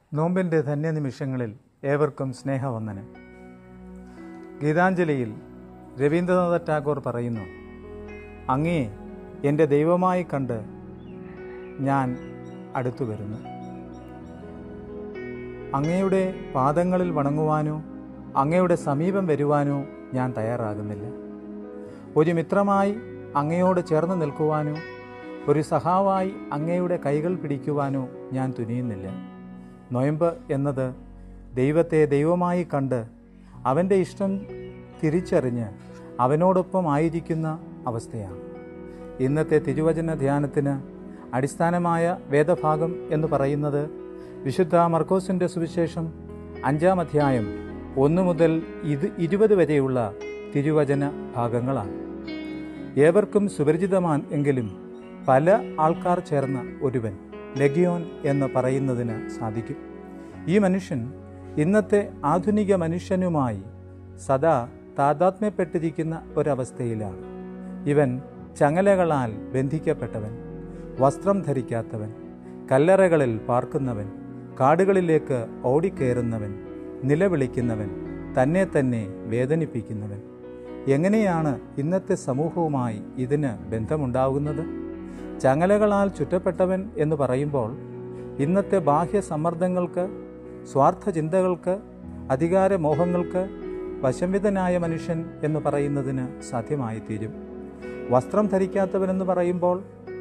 നോമ്പിൻ്റെ ധന്യനിമിഷങ്ങളിൽ ഏവർക്കും സ്നേഹവന്ദനം ഗീതാഞ്ജലിയിൽ രവീന്ദ്രനാഥ ടാഗോർ പറയുന്നു അങ്ങേ എൻ്റെ ദൈവമായി കണ്ട് ഞാൻ അടുത്തു വരുന്നു അങ്ങയുടെ പാദങ്ങളിൽ വണങ്ങുവാനോ അങ്ങയുടെ സമീപം വരുവാനോ ഞാൻ തയ്യാറാകുന്നില്ല ഒരു മിത്രമായി അങ്ങയോട് ചേർന്ന് നിൽക്കുവാനോ ഒരു സഹാവായി അങ്ങയുടെ കൈകൾ പിടിക്കുവാനോ ഞാൻ തുനിയുന്നില്ല നൊയമ്പ് എന്നത് ദൈവത്തെ ദൈവമായി കണ്ട് അവൻ്റെ ഇഷ്ടം തിരിച്ചറിഞ്ഞ് അവനോടൊപ്പം ആയിരിക്കുന്ന അവസ്ഥയാണ് ഇന്നത്തെ തിരുവചന ധ്യാനത്തിന് അടിസ്ഥാനമായ വേദഭാഗം എന്ന് പറയുന്നത് വിശുദ്ധ മർക്കോസിൻ്റെ സുവിശേഷം അഞ്ചാം അധ്യായം ഒന്ന് മുതൽ ഇത് ഇരുപത് വരെയുള്ള തിരുവചന ഭാഗങ്ങളാണ് ഏവർക്കും സുപരിചിതമാൻ എങ്കിലും പല ആൾക്കാർ ചേർന്ന ഒരുവൻ ലഗിയോൻ എന്ന് പറയുന്നതിന് സാധിക്കും ഈ മനുഷ്യൻ ഇന്നത്തെ ആധുനിക മനുഷ്യനുമായി സദാ താതാത്മ്യപ്പെട്ടിരിക്കുന്ന ഒരവസ്ഥയിലാണ് ഇവൻ ചങ്ങലകളാൽ ബന്ധിക്കപ്പെട്ടവൻ വസ്ത്രം ധരിക്കാത്തവൻ കല്ലറകളിൽ പാർക്കുന്നവൻ കാടുകളിലേക്ക് ഓടിക്കയറുന്നവൻ നിലവിളിക്കുന്നവൻ തന്നെ തന്നെ വേദനിപ്പിക്കുന്നവൻ എങ്ങനെയാണ് ഇന്നത്തെ സമൂഹവുമായി ഇതിന് ബന്ധമുണ്ടാകുന്നത് ചങ്ങലകളാൽ ചുറ്റപ്പെട്ടവൻ എന്ന് പറയുമ്പോൾ ഇന്നത്തെ ബാഹ്യ സമ്മർദ്ദങ്ങൾക്ക് സ്വാർത്ഥ ചിന്തകൾക്ക് അധികാരമോഹങ്ങൾക്ക് വശംവിതനായ മനുഷ്യൻ എന്ന് പറയുന്നതിന് സാധ്യമായി തീരും വസ്ത്രം ധരിക്കാത്തവനെന്ന് പറയുമ്പോൾ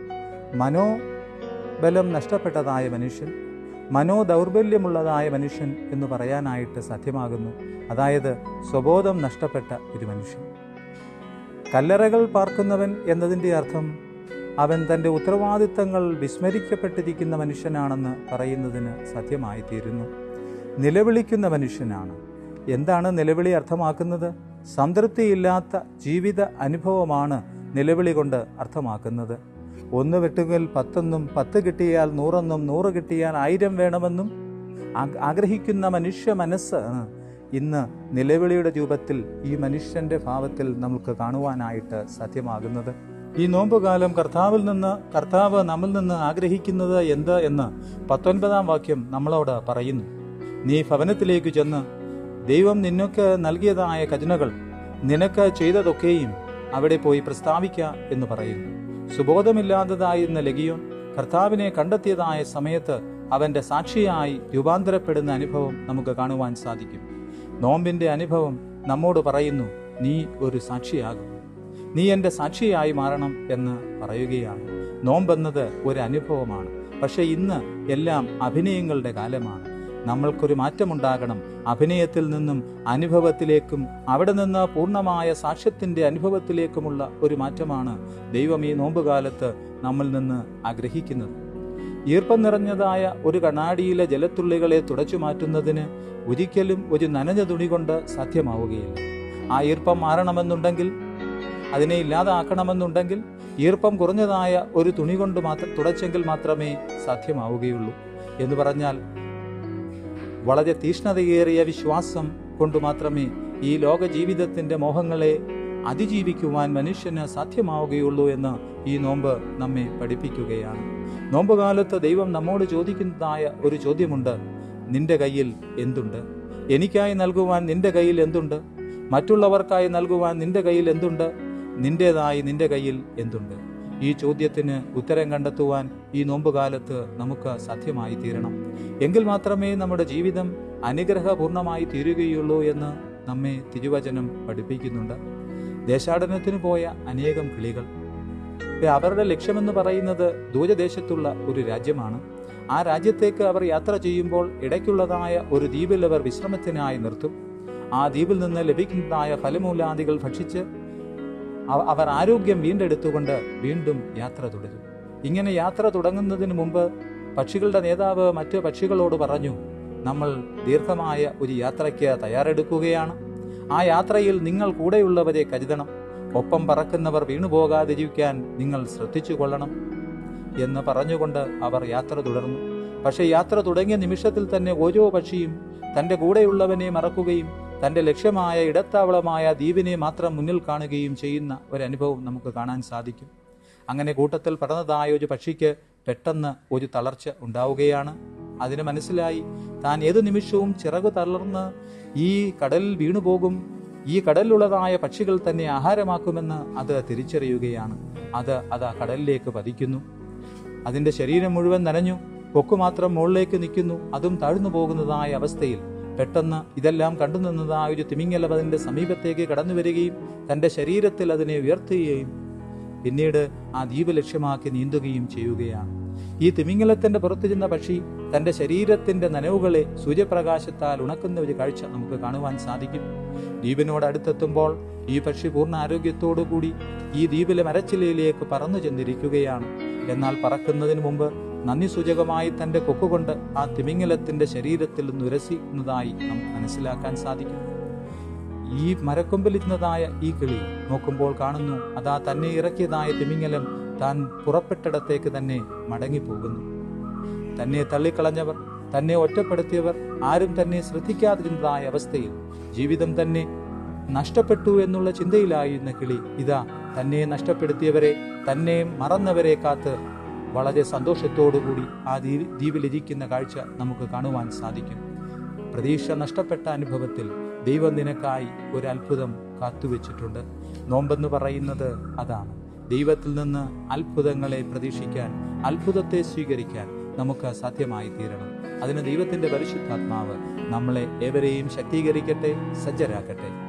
മനോബലം നഷ്ടപ്പെട്ടതായ മനുഷ്യൻ മനോദൗർബല്യമുള്ളതായ മനുഷ്യൻ എന്ന് പറയാനായിട്ട് സാധ്യമാകുന്നു അതായത് സ്വബോധം നഷ്ടപ്പെട്ട ഒരു മനുഷ്യൻ കല്ലറകൾ പാർക്കുന്നവൻ എന്നതിൻ്റെ അർത്ഥം അവൻ തൻ്റെ ഉത്തരവാദിത്തങ്ങൾ വിസ്മരിക്കപ്പെട്ടിരിക്കുന്ന മനുഷ്യനാണെന്ന് പറയുന്നതിന് സത്യമായി തീരുന്നു നിലവിളിക്കുന്ന മനുഷ്യനാണ് എന്താണ് നിലവിളി അർത്ഥമാക്കുന്നത് സംതൃപ്തിയില്ലാത്ത ജീവിത അനുഭവമാണ് നിലവിളി കൊണ്ട് അർത്ഥമാക്കുന്നത് ഒന്ന് വെട്ടുകിൽ പത്തൊന്നും പത്ത് കിട്ടിയാൽ നൂറെന്നും നൂറ് കിട്ടിയാൽ ആയിരം വേണമെന്നും ആഗ്രഹിക്കുന്ന മനുഷ്യ മനസ്സ് ഇന്ന് നിലവിളിയുടെ രൂപത്തിൽ ഈ മനുഷ്യന്റെ ഭാവത്തിൽ നമുക്ക് കാണുവാനായിട്ട് സാധ്യമാകുന്നത് ഈ നോമ്പുകാലം കർത്താവിൽ നിന്ന് കർത്താവ് നമ്മിൽ നിന്ന് ആഗ്രഹിക്കുന്നത് എന്ത് എന്ന് പത്തൊൻപതാം വാക്യം നമ്മളോട് പറയുന്നു നീ ഭവനത്തിലേക്ക് ചെന്ന് ദൈവം നിനക്ക് നൽകിയതായ ഖജനകൾ നിനക്ക് ചെയ്തതൊക്കെയും അവിടെ പോയി പ്രസ്താവിക്ക എന്ന് പറയുന്നു സുബോധമില്ലാത്തതായിരുന്ന ലഗിയോൻ കർത്താവിനെ കണ്ടെത്തിയതായ സമയത്ത് അവന്റെ സാക്ഷിയായി രൂപാന്തരപ്പെടുന്ന അനുഭവം നമുക്ക് കാണുവാൻ സാധിക്കും നോമ്പിന്റെ അനുഭവം നമ്മോട് പറയുന്നു നീ ഒരു സാക്ഷിയാകും നീ എൻ്റെ സാക്ഷിയായി മാറണം എന്ന് പറയുകയാണ് നോമ്പെന്നത് ഒരു അനുഭവമാണ് പക്ഷെ ഇന്ന് എല്ലാം അഭിനയങ്ങളുടെ കാലമാണ് നമ്മൾക്കൊരു മാറ്റമുണ്ടാകണം അഭിനയത്തിൽ നിന്നും അനുഭവത്തിലേക്കും അവിടെ നിന്ന് പൂർണ്ണമായ സാക്ഷ്യത്തിന്റെ അനുഭവത്തിലേക്കുമുള്ള ഒരു മാറ്റമാണ് ദൈവം ഈ നോമ്പുകാലത്ത് നമ്മിൽ നിന്ന് ആഗ്രഹിക്കുന്നത് ഈർപ്പം നിറഞ്ഞതായ ഒരു കണ്ണാടിയിലെ ജലത്തുള്ളികളെ തുടച്ചു മാറ്റുന്നതിന് ഒരിക്കലും ഒരു നനഞ്ഞ തുണി കൊണ്ട് സാധ്യമാവുകയില്ല ആ ഈർപ്പം മാറണമെന്നുണ്ടെങ്കിൽ അതിനെ ഇല്ലാതാക്കണമെന്നുണ്ടെങ്കിൽ ഈർപ്പം കുറഞ്ഞതായ ഒരു തുണി കൊണ്ട് മാത്രം തുടച്ചെങ്കിൽ മാത്രമേ സാധ്യമാവുകയുള്ളൂ എന്ന് പറഞ്ഞാൽ വളരെ തീഷ്ണതയേറിയ വിശ്വാസം കൊണ്ട് മാത്രമേ ഈ ലോക ജീവിതത്തിന്റെ മോഹങ്ങളെ അതിജീവിക്കുവാൻ മനുഷ്യന് സാധ്യമാവുകയുള്ളൂ എന്ന് ഈ നോമ്പ് നമ്മെ പഠിപ്പിക്കുകയാണ് നോമ്പുകാലത്ത് ദൈവം നമ്മോട് ചോദിക്കുന്നതായ ഒരു ചോദ്യമുണ്ട് നിന്റെ കയ്യിൽ എന്തുണ്ട് എനിക്കായി നൽകുവാൻ നിന്റെ കയ്യിൽ എന്തുണ്ട് മറ്റുള്ളവർക്കായി നൽകുവാൻ നിന്റെ കയ്യിൽ എന്തുണ്ട് നിന്റേതായി നിന്റെ കയ്യിൽ എന്തുണ്ട് ഈ ചോദ്യത്തിന് ഉത്തരം കണ്ടെത്തുവാൻ ഈ നോമ്പുകാലത്ത് നമുക്ക് സാധ്യമായി തീരണം എങ്കിൽ മാത്രമേ നമ്മുടെ ജീവിതം അനുഗ്രഹപൂർണമായി തീരുകയുള്ളൂ എന്ന് നമ്മെ തിരുവചനം പഠിപ്പിക്കുന്നുണ്ട് ദേശാടനത്തിന് പോയ അനേകം കിളികൾ അവരുടെ ലക്ഷ്യമെന്ന് പറയുന്നത് ദൂരദേശത്തുള്ള ഒരു രാജ്യമാണ് ആ രാജ്യത്തേക്ക് അവർ യാത്ര ചെയ്യുമ്പോൾ ഇടയ്ക്കുള്ളതായ ഒരു ദ്വീപിൽ അവർ വിശ്രമത്തിനായി നിർത്തും ആ ദ്വീപിൽ നിന്ന് ലഭിക്കുന്നതായ ഫലമൂലാദികൾ ഭക്ഷിച്ച് അവർ ആരോഗ്യം വീണ്ടെടുത്തുകൊണ്ട് വീണ്ടും യാത്ര തുടരും ഇങ്ങനെ യാത്ര തുടങ്ങുന്നതിന് മുമ്പ് പക്ഷികളുടെ നേതാവ് മറ്റ് പക്ഷികളോട് പറഞ്ഞു നമ്മൾ ദീർഘമായ ഒരു യാത്രയ്ക്ക് തയ്യാറെടുക്കുകയാണ് ആ യാത്രയിൽ നിങ്ങൾ കൂടെയുള്ളവരെ കരുതണം ഒപ്പം പറക്കുന്നവർ വീണുപോകാതിരിക്കാൻ നിങ്ങൾ ശ്രദ്ധിച്ചു കൊള്ളണം എന്ന് പറഞ്ഞുകൊണ്ട് അവർ യാത്ര തുടർന്നു പക്ഷെ യാത്ര തുടങ്ങിയ നിമിഷത്തിൽ തന്നെ ഓരോ പക്ഷിയും തന്റെ കൂടെയുള്ളവനെ മറക്കുകയും തന്റെ ലക്ഷ്യമായ ഇടത്താവളമായ ദ്വീപിനെ മാത്രം മുന്നിൽ കാണുകയും ചെയ്യുന്ന ഒരനുഭവം നമുക്ക് കാണാൻ സാധിക്കും അങ്ങനെ കൂട്ടത്തിൽ പറന്നതായ ഒരു പക്ഷിക്ക് പെട്ടെന്ന് ഒരു തളർച്ച ഉണ്ടാവുകയാണ് അതിന് മനസ്സിലായി താൻ ഏതു നിമിഷവും ചിറകു തളർന്ന് ഈ കടലിൽ വീണുപോകും ഈ കടലിലുള്ളതായ പക്ഷികൾ തന്നെ ആഹാരമാക്കുമെന്ന് അത് തിരിച്ചറിയുകയാണ് അത് അത് ആ കടലിലേക്ക് പതിക്കുന്നു അതിന്റെ ശരീരം മുഴുവൻ നനഞ്ഞു കൊക്കു മാത്രം മുകളിലേക്ക് നിൽക്കുന്നു അതും താഴ്ന്നു പോകുന്നതായ അവസ്ഥയിൽ പെട്ടെന്ന് ഇതെല്ലാം കണ്ടു നിന്നതായ ഒരു തിമിങ്ങലം അതിന്റെ സമീപത്തേക്ക് കടന്നു വരികയും തന്റെ ശരീരത്തിൽ അതിനെ ഉയർത്തുകയും പിന്നീട് ആ ദ്വീപ് ലക്ഷ്യമാക്കി നീന്തുകയും ചെയ്യുകയാണ് ഈ തിമിംഗലത്തിന്റെ പുറത്തു ചെന്ന പക്ഷി തന്റെ ശരീരത്തിന്റെ നനവുകളെ സൂര്യപ്രകാശത്താൽ ഉണക്കുന്ന ഒരു കാഴ്ച നമുക്ക് കാണുവാൻ സാധിക്കും ദ്വീപിനോട് അടുത്തെത്തുമ്പോൾ ഈ പക്ഷി പൂർണ്ണ ആരോഗ്യത്തോടു കൂടി ഈ ദ്വീപിലെ മരച്ചിലയിലേക്ക് പറന്നു ചെന്നിരിക്കുകയാണ് എന്നാൽ പറക്കുന്നതിന് മുമ്പ് നന്ദി സൂചകമായി തന്റെ കൊക്കുകൊണ്ട് ആ തിമിംഗലത്തിന്റെ ശരീരത്തിൽ നിന്ന് ഉരസിക്കുന്നതായി നമുക്ക് മനസ്സിലാക്കാൻ സാധിക്കും ഈ മരക്കൊമ്പിലിരുന്നതായ ഈ കിളി നോക്കുമ്പോൾ കാണുന്നു അതാ തന്നെ ഇറക്കിയതായ തിമിംഗലം താൻ പുറപ്പെട്ടിടത്തേക്ക് തന്നെ മടങ്ങിപ്പോകുന്നു തന്നെ തള്ളിക്കളഞ്ഞവർ തന്നെ ഒറ്റപ്പെടുത്തിയവർ ആരും തന്നെ ശ്രദ്ധിക്കാതിരുന്നതായ അവസ്ഥയിൽ ജീവിതം തന്നെ നഷ്ടപ്പെട്ടു എന്നുള്ള ചിന്തയിലായിരുന്ന കിളി ഇതാ തന്നെ നഷ്ടപ്പെടുത്തിയവരെ തന്നെ മറന്നവരെ കാത്ത് വളരെ സന്തോഷത്തോടുകൂടി ആ ദ്വീ- ദ്വീപിലിരിക്കുന്ന കാഴ്ച നമുക്ക് കാണുവാൻ സാധിക്കും പ്രതീക്ഷ നഷ്ടപ്പെട്ട അനുഭവത്തിൽ ദൈവം നിനക്കായി ഒരു അത്ഭുതം കാത്തുവെച്ചിട്ടുണ്ട് നോമ്പെന്ന് പറയുന്നത് അതാണ് ദൈവത്തിൽ നിന്ന് അത്ഭുതങ്ങളെ പ്രതീക്ഷിക്കാൻ അത്ഭുതത്തെ സ്വീകരിക്കാൻ നമുക്ക് സാധ്യമായി തീരണം അതിന് ദൈവത്തിന്റെ പരിശുദ്ധാത്മാവ് നമ്മളെ ഏവരെയും ശക്തീകരിക്കട്ടെ സജ്ജരാക്കട്ടെ